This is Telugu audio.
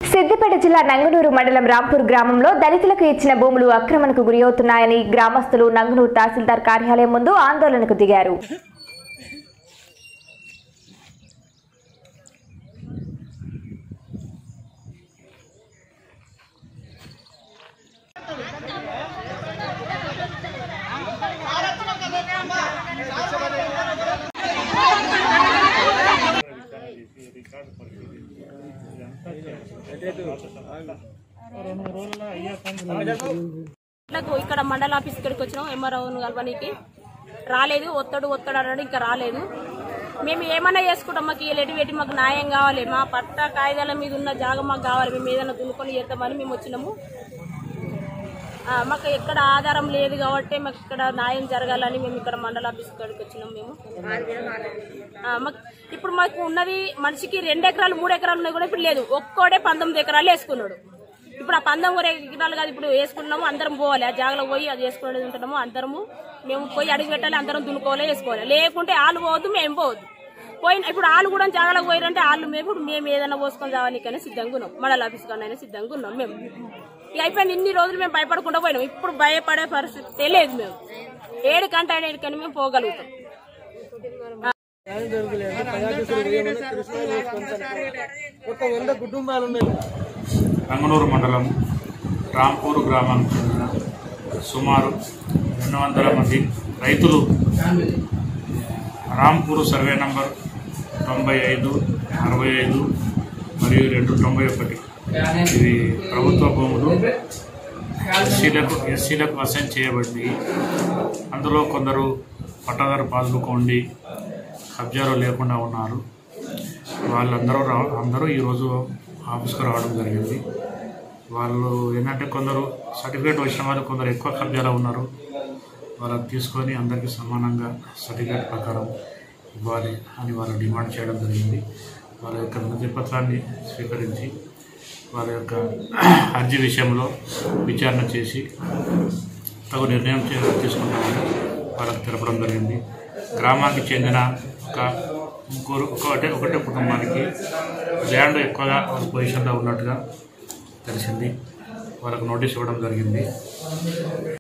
సిద్దిపేట జిల్లా నంగనూరు మండలం రాంపూర్ గ్రామంలో దళితులకు ఇచ్చిన భూములు ఆక్రమణకు గురవుతున్నాయని గ్రామస్తులు నంగనూరు తహసీల్దార్ కార్యాలయం ముందు ఆందోళనకు దిగారు ఇట్లకు ఇక్కడ మండల ఆఫీస్ ఇక్కడికి వచ్చినాం ఎంఆర్ఓను కలవనీకి రాలేదు ఒత్తడు ఒత్తడు అన్నాడు ఇంకా రాలేదు మేము ఏమన్నా చేసుకుంటాం మాకు ఎటు పెట్టి మాకు న్యాయం కావాలి మా పట్ట కాగితాల మీద ఉన్న జాగం మాకు కావాలి మేము ఏదైనా దున్నుకొని చేద్దామని మేము వచ్చినాము ఆ, మాకు ఎక్కడ ఆధారం లేదు కాబట్టి మాకు ఇక్కడ న్యాయం జరగాలని మేము ఇక్కడ మండల ఆఫీస్ కాడికి వచ్చినాం మేము ఆ, మాకు ఇప్పుడు మాకు ఉన్నది మనిషికి రెండు ఎకరాలు మూడు ఎకరాలు ఉన్నాయి కూడా ఇప్పుడు లేదు ఒక్కోడే పంతొమ్మిది ఎకరాలు వేసుకున్నాడు ఇప్పుడు ఆ పంతొమ్మిది ఎకరాలు కాదు ఇప్పుడు వేసుకుంటున్నాము అందరం పోవాలి ఆ జాగలో పోయి అది వేసుకునేది ఉంటున్నాము అందరము మేము పోయి అడుగు పెట్టాలి అందరం దున్నుకోవాలి వేసుకోవాలి లేకుంటే ఆలు పోవద్దు మేము పోవద్దు పోయిన ఇప్పుడు ఆలు కూడా జాగలకు పోయారంటే ఆళ్ళు మేము ఇప్పుడు మేము ఏదైనా పోసుకొని రావాలికైనా సిద్ధంగా ఉన్నాం మండల ఆఫీస్ కన్నా సిద్ధంగా ఉన్నాం మేము ఇక అయిపోయింది ఇన్ని రోజులు మేము భయపడకుండా పోయినాం ఇప్పుడు భయపడే పరిస్థితి లేదు మేము ఏడు కంటే ఏడుకని మేము పోగలుగుతాం ఒక వంద కుటుంబాలు ఉన్నాయి రంగనూరు మండలం రాంపూర్ గ్రామానికి చెందిన సుమారు రెండు వందల మంది రైతులు రాంపూర్ సర్వే నంబర్ తొంభై ఐదు అరవై ఐదు మరియు రెండు తొంభై ఒకటి ఇవి ప్రభుత్వ భూములు ఎస్సీలకు ఎస్సీలకు అసైన్ చేయబడింది అందులో కొందరు పట్టదారు పాస్బుక్ ఉండి కబ్జాలు లేకుండా ఉన్నారు వాళ్ళందరూ రా అందరూ ఈరోజు ఆఫీస్కి రావడం జరిగింది వాళ్ళు ఏంటంటే కొందరు సర్టిఫికేట్ వచ్చిన వాళ్ళు కొందరు ఎక్కువ కబ్జాలో ఉన్నారు వాళ్ళని తీసుకొని అందరికీ సమానంగా సర్టిఫికేట్ ప్రకారం ఇవ్వాలి అని వాళ్ళు డిమాండ్ చేయడం జరిగింది వాళ్ళ యొక్క వినతి పత్రాన్ని స్వీకరించి వాళ్ళ యొక్క అర్జీ విషయంలో విచారణ చేసి తగు నిర్ణయం చే- తీసుకుంటామని వాళ్ళకి తెలపడం జరిగింది గ్రామానికి చెందిన ఒక ముగ్గురు ఒకటే ఒకటే కుటుంబానికి ల్యాండ్ ఎక్కువగా వాళ్ళ పొజిషన్లో ఉన్నట్టుగా తెలిసింది వాళ్ళకు నోటీస్ ఇవ్వడం జరిగింది